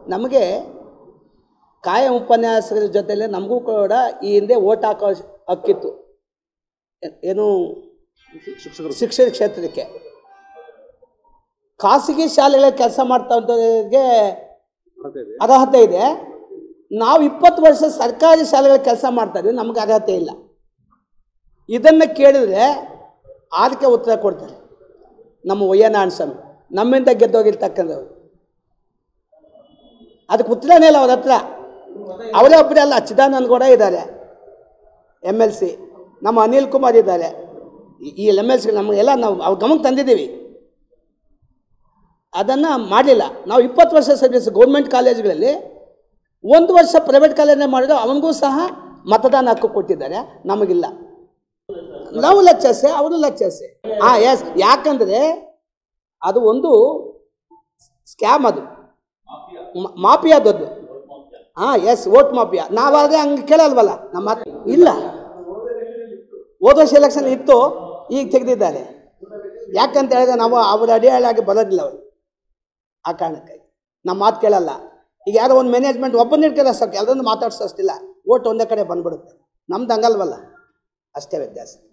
ನಮಗೆ ಕಾಯಂ ಉಪನ್ಯಾಸಕರ ಜೊತೆಲೆ ನಮಗೂ ಕೂಡ ಈ ಹಿಂದೆ ಓಟ್ ಹಾಕೋ ಹಕ್ಕಿತ್ತು ಏ- ಏನು ಶಿಕ್ಷಕರು ಶಿಕ್ಷಣ ಕ್ಷೇತ್ರಕ್ಕೆ ಖಾಸಗಿ ಶಾಲೆಗಳ ಕೆಲಸ ಮಾಡ್ತಂಥವ್ರಿಗೆ ಅರ್ಹತೆ ಇದೆ ಅರ್ಹತೆ ಇದೆ ನಾವು ಇಪ್ಪತ್ತು ವರ್ಷ ಸರ್ಕಾರಿ ಶಾಲೆಗಳ ಕೆಲಸ ಮಾಡ್ತಾ ಇದ್ದೀವಿ ನಮಗೆ ಅರ್ಹತೆ ಇಲ್ಲ ಇದನ್ನು ಕೇಳಿದ್ರೆ ಅದಕ್ಕೆ ಉತ್ತರ ಕೊಡ್ತಾರೆ ನಮ್ಮ ವಯ್ಯನ ಅನ್ಸನ್ ನಮ್ಮಿಂದ ಗೆದ್ದೋಗಿರ್ತಕ್ಕಂಥವ್ರು ಅದಕ್ಕೆ ಉತ್ತರನೇ ಇಲ್ಲ ಅವ್ರ ಹತ್ರ ಅವರೇ ಒಬ್ಬರೇ ಅಲ್ಲ ಚಿದಾನಂದ್ ಕೂಡ ಇದ್ದಾರೆ ಎಮ್ ಎಲ್ ಸಿ ನಮ್ಮ ಅನಿಲ್ ಕುಮಾರ್ ಇದ್ದಾರೆ ಈ- ಈ ಎಮ್ ಎಲ್ ಸಿ ನಮಗೆಲ್ಲ ನಾವು ಅವ್ರ ಗಮನಕ್ಕೆ ತಂದಿದ್ದೀವಿ ಅದನ್ನು ಮಾಡಲಿಲ್ಲ ನಾವು ಇಪ್ಪತ್ತು ವರ್ಷ ಸರ್ವಿಸ್ ಗೌರ್ಮೆಂಟ್ ಕಾಲೇಜ್ಗಳಲ್ಲಿ ಒಂದು ವರ್ಷ ಪ್ರೈವೇಟ್ ಕಾಲೇಜನ್ನ ಮಾಡಿದ್ರು ಅವನಿಗೂ ಸಹ ಮತದಾನ ಹಕ್ಕು ಕೊಟ್ಟಿದ್ದಾರೆ ನಮಗಿಲ್ಲ ನಾವು ಲಕ್ಷಸೆ ಅವರು ಲಕ್ಷಸೆ ಹಾಂ ಎಸ್ ಯಾಕಂದರೆ ಅದು ಒಂದು ಸ್ಕ್ಯಾಮ್ ಅದು ಮ- ಮಾಫಿಯಾದದ್ದು ಹಾಂ ಎಸ್ ಓಟ್ ಮಾಫಿಯಾ ನಾವಾದರೆ ಹಂಗೆ ಕೇಳಲ್ವಲ್ಲ ನಮ್ಮ ಮಾತು ಇಲ್ಲ ಹೋದ ವರ್ಷ ಎಲೆಕ್ಷನ್ ಇತ್ತು ಈಗ ತೆಗೆದಿದ್ದಾರೆ ಯಾಕಂತ ಹೇಳಿದ್ರೆ ನಾವು ಅವರ ಅಡಿಯಾಳಾಗಿ ಬರೋದಿಲ್ಲ ಅವರು ಆ ಕಾರಣಕ್ಕಾಗಿ ನಮ್ಮ ಮಾತು ಕೇಳಲ್ಲ ಈಗ ಯಾರೋ ಒಂದು ಮ್ಯಾನೇಜ್ಮೆಂಟ್ ಒಬ್ಬನ ಇಟ್ಕೊಳ್ಳೋ ಸಾಕು ಎಲ್ಲರನ್ನು ಮಾತಾಡ್ಸೋಷ್ಟಿಲ್ಲ ಓಟ್ ಒಂದೇ ಕಡೆ ಬಂದ್ಬಿಡುತ್ತೆ ನಮ್ದು ಹಂಗಲ್ವಲ್ಲ ಅಷ್ಟೇ ವ್ಯತ್ಯಾಸ